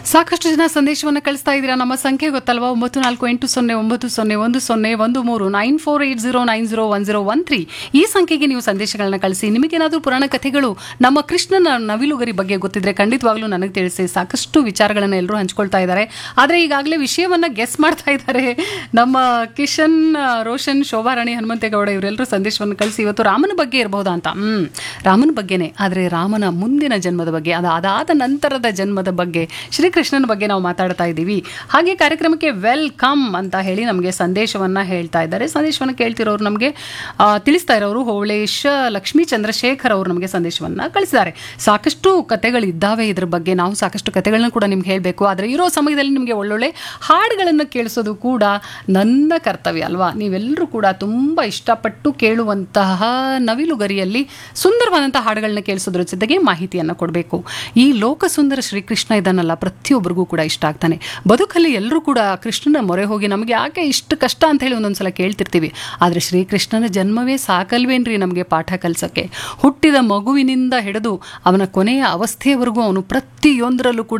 ಸಾಕಷ್ಟು ಜನ ಸಂದೇಶವನ್ನು ಕಳಿಸ್ತಾ ಇದ್ದೀರಾ ನಮ್ಮ ಸಂಖ್ಯೆ ಗೊತ್ತಲ್ವಾ ಒಂಬತ್ತು ನಾಲ್ಕು ಎಂಟು ಸೊನ್ನೆ ಒಂಬತ್ತು ಸೊನ್ನೆ ಒಂದು ಸೊನ್ನೆ ಒಂದು ಮೂರು nine four eight zero nine zero one zero one three ಈ ಸಂಖ್ಯೆಗೆ ನೀವು ಸಂದೇಶಗಳನ್ನ ಕಳಿಸಿ ನಿಮಗೇನಾದರೂ ಪುರಾಣ ಕಥೆಗಳು ನಮ್ಮ ಕೃಷ್ಣನ ನವಿಲುಗರಿ ಬಗ್ಗೆ ಗೊತ್ತಿದ್ರೆ ಖಂಡಿತವಾಗ್ಲೂ ನನಗೆ ತಿಳಿಸಿ ಸಾಕಷ್ಟು ವಿಚಾರಗಳನ್ನು ಎಲ್ಲರೂ ಹಂಚ್ಕೊಳ್ತಾ ಇದ್ದಾರೆ ಆದರೆ ಈಗಾಗಲೇ ವಿಷಯವನ್ನ ಗೆಸ್ ಮಾಡ್ತಾ ಇದ್ದಾರೆ ನಮ್ಮ ಕಿಶನ್ ಆ, ರೋಷನ್ ಶೋಭಾರಾಣಿ ಹನುಮಂತೇಗೌಡ ಇವರೆಲ್ಲರೂ ಸಂದೇಶವನ್ನು ಕಳಿಸಿ ಇವತ್ತು ರಾಮನ ಬಗ್ಗೆ ಇರಬಹುದಾ ಅಂತ ಹ್ಮ್ ರಾಮನ ಬಗ್ಗೆನೇ ಆದರೆ ರಾಮನ ಮುಂದಿನ ಜನ್ಮದ ಬಗ್ಗೆ ಅದು ಅದಾದ ನಂತರದ ಜನ್ಮದ ಬಗ್ಗೆ ಶ್ರೀಕೃಷ್ಣನ ಬಗ್ಗೆ ನಾವು ಮಾತಾಡ್ತಾ ಇದ್ದೀವಿ ಹಾಗೆ ಕಾರ್ಯಕ್ರಮಕ್ಕೆ ವೆಲ್ಕಮ್ ಅಂತ ಹೇಳಿ ನಮಗೆ ಸಂದೇಶವನ್ನ ಹೇಳ್ತಾ ಇದ್ದಾರೆ ಸಂದೇಶವನ್ನು ಕೇಳ್ತಿರೋರು ನಮಗೆ ಆ, ತಿಳಿಸ್ತಾ ಇರೋರು ಹೋಳೇಶ್ ಲಕ್ಷ್ಮೀ ಚಂದ್ರಶೇಖರ್ ಅವರು ನಮಗೆ ಸಂದೇಶವನ್ನ ಕಳಿಸಿದ್ದಾರೆ ಸಾಕಷ್ಟು ಕತೆಗಳಿದ್ದಾವೆ ಇದ್ರ ಬಗ್ಗೆ ನಾವು ಸಾಕಷ್ಟು ಕತೆಗಳನ್ನ ಕೂಡ ನಿಮ್ಗೆ ಹೇಳಬೇಕು ಆದರೆ ಇರೋ ಸಮಯದಲ್ಲಿ ನಿಮಗೆ ಒಳ್ಳೊಳ್ಳೆ ಹಾಡುಗಳನ್ನು ಕೇಳಿಸೋದು ಕೂಡ ನನ್ನ ಕರ್ತವ್ಯ ಅಲ್ವಾ ನೀವೆಲ್ಲರೂ ಕೂಡ ತುಂಬ ಇಷ್ಟಪಟ್ಟು ಕೇಳುವಂತಹ ನವಿಲುಗರಿಯಲ್ಲಿ ಸುಂದರವಾದಂತಹ ಹಾಡುಗಳನ್ನ ಕೇಳಿಸೋದ್ರ ಜೊತೆಗೆ ಮಾಹಿತಿಯನ್ನು ಕೊಡಬೇಕು ಈ ಲೋಕಸುಂದರ ಶ್ರೀಕೃಷ್ಣ ಇದನ್ನಲ್ಲ ಪ್ರತಿಯೊಬ್ಬರಿಗೂ ಕೂಡ ಇಷ್ಟ ಆಗ್ತಾನೆ ಬದುಕಲ್ಲಿ ಎಲ್ಲರೂ ಕೂಡ ಕೃಷ್ಣನ ಮೊರೆ ಹೋಗಿ ನಮಗೆ ಯಾಕೆ ಇಷ್ಟು ಕಷ್ಟ ಅಂತ ಹೇಳಿ ಒಂದೊಂದ್ಸಲ ಕೇಳ್ತಿರ್ತೀವಿ ಆದರೆ ಶ್ರೀಕೃಷ್ಣನ ಜನ್ಮವೇ ಸಾಕಲ್ವೇನ್ರಿ ನಮಗೆ ಪಾಠ ಕಲಿಸೋಕ್ಕೆ ಹುಟ್ಟಿದ ಮಗುವಿನಿಂದ ಹಿಡಿದು ಅವನ ಕೊನೆಯ ಅವಸ್ಥೆಯವರೆಗೂ ಅವನು ಪ್ರತಿಯೊಂದರಲ್ಲೂ ಕೂಡ